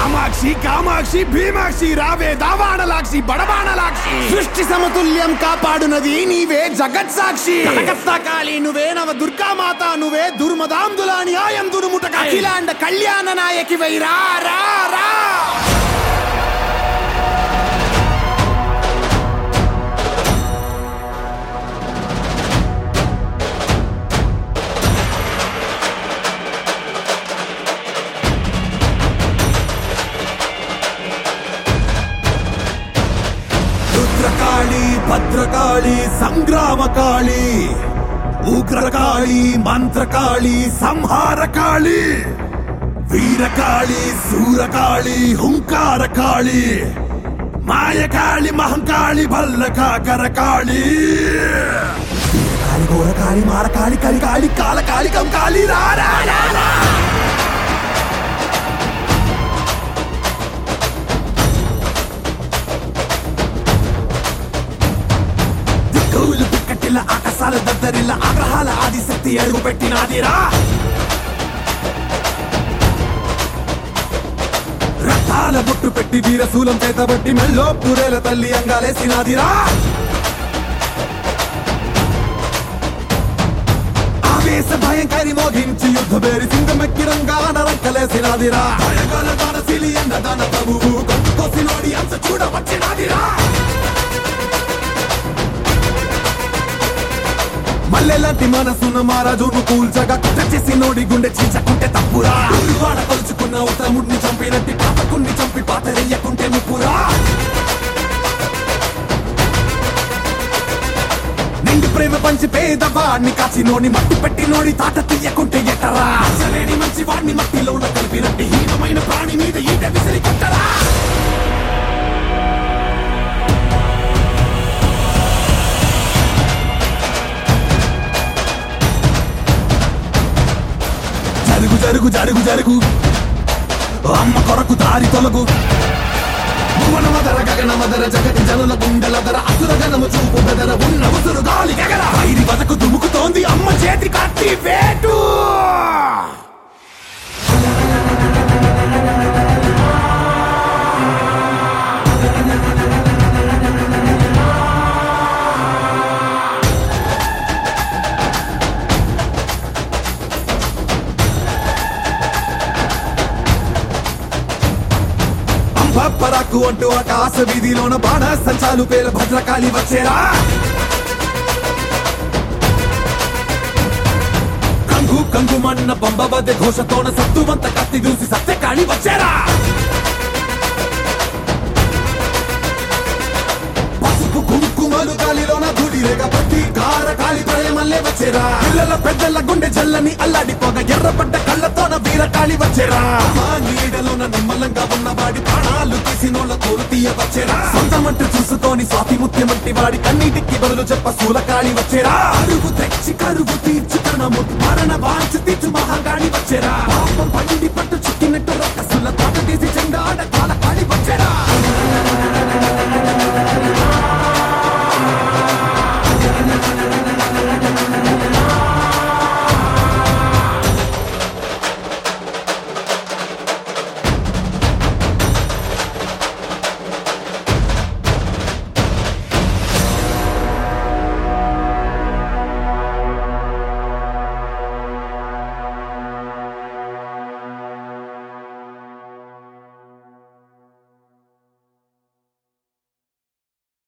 కామాక్షి కామాక్షి భీమాక్షి రావే దావాణలాక్షి బడబాణలాక్షి సృష్టి సమతుల్యం కాపాడునది నీవే జగత్ సాక్షి కాళి నువ్వే నవ దుర్గామాత నువ్వే దుర్మదాందుల న్యాయం దురుముట అఖిలాండ కళ్యాణ నాయకి వై రా రా రా రుద్రకాళి భద్రకాళి సంగ్రామకాళి ఉగ్రకాళి మంత్రకాళి సంహారకాళి వీరకాళి శూరకాళి హుంకారకాళి మాయకాళి మహంకాళి భల్లకాకరకాళి కాళి ఘోరకాళి మారకాళి కలికాళి కాలకాళి కంకాళి రారా రారా దిక్కులు పిక్కటిల్ల ఆకాశాల దద్దరిల్ల ఆగ్రహాల ఆదిశక్తి అడుగు పెట్టినాదిరా రక్తాల బొట్టు పెట్టి వీరశూలం చేతబట్టి మెల్లో పురేల తల్లి అంగాలేసినాదిరా ఆవేశ భయంకరి మోగించి యుద్ధ బేరి సింగమెక్కి రంగాన రంకలేసినాదిరా భయగల దాన సిలి ఎండ దాన ప్రభువు కొసినోడి అంత చూడవచ్చినాదిరా మల్లెలాంటి మనసున్న మారాజును కూల్చగా చేసి నోడి గుండె చీచకుంటే తప్పురా వాడ కొలుచుకున్న ఉత్తముడిని చంపినట్టి పాపకుణ్ణి చంపి పాతరెయ్యకుంటే ముప్పురా నిండు ప్రేమ పంచి పేదవాడిని కాచినోని మట్టి పెట్టి నోడి తాట తీయకుంటే ఎట్టరా అసలేని మంచి వాడిని మట్టిలో కలిపినట్టి హీనమైన ప్రాణి మీద ఈట విసిరి కొట్టరా జరుగు జరుగు జరుగు జరుగు అమ్మ కొరకు దారి తొలగు భువన మదర గగన మదర జగతి జనుల గుండెల ధర అసుర గణము చూపు బెదర ఉన్న ఉసురు గాలి గగల వైరి బతకు దుముకుతోంది అమ్మ చేతి కత్తి వేటు పరాకు అంటూ ఆకాశ వీధిలోన బాణ సంచాలు పేరు భద్రకాళి వచ్చేరా కంగు కంగు మన్న పంబబద్దె ఘోషతోన సత్తువంత కత్తి దూసి సత్యకాళి వచ్చేరా పసుపు కుంకుమలు గాలిలోన ధూళిరేగ ప్రతి కార కాలి ప్రయమల్లే వచ్చేరా పిల్లల పెద్దల గుండె జల్లని అల్లాడిపోగా ఎర్రబడ్డ కళ్ళతోన వీరకాళి వచ్చేరా మా నీడలోన నిమ్మలంగా ఉన్న వాడి ప్రాణాలు తీసినోళ్ళ తోలు తీయ వచ్చేరా సొంతమంటూ చూసుకొని స్వాతి ముత్యమంటి వాడి కన్నీటికి బదులు చెప్ప శూలకాళి వచ్చేరా అరువు తెచ్చి కరువు తీర్చు తనము మరణ వాంచు తీర్చు మహాగాళి వచ్చేరా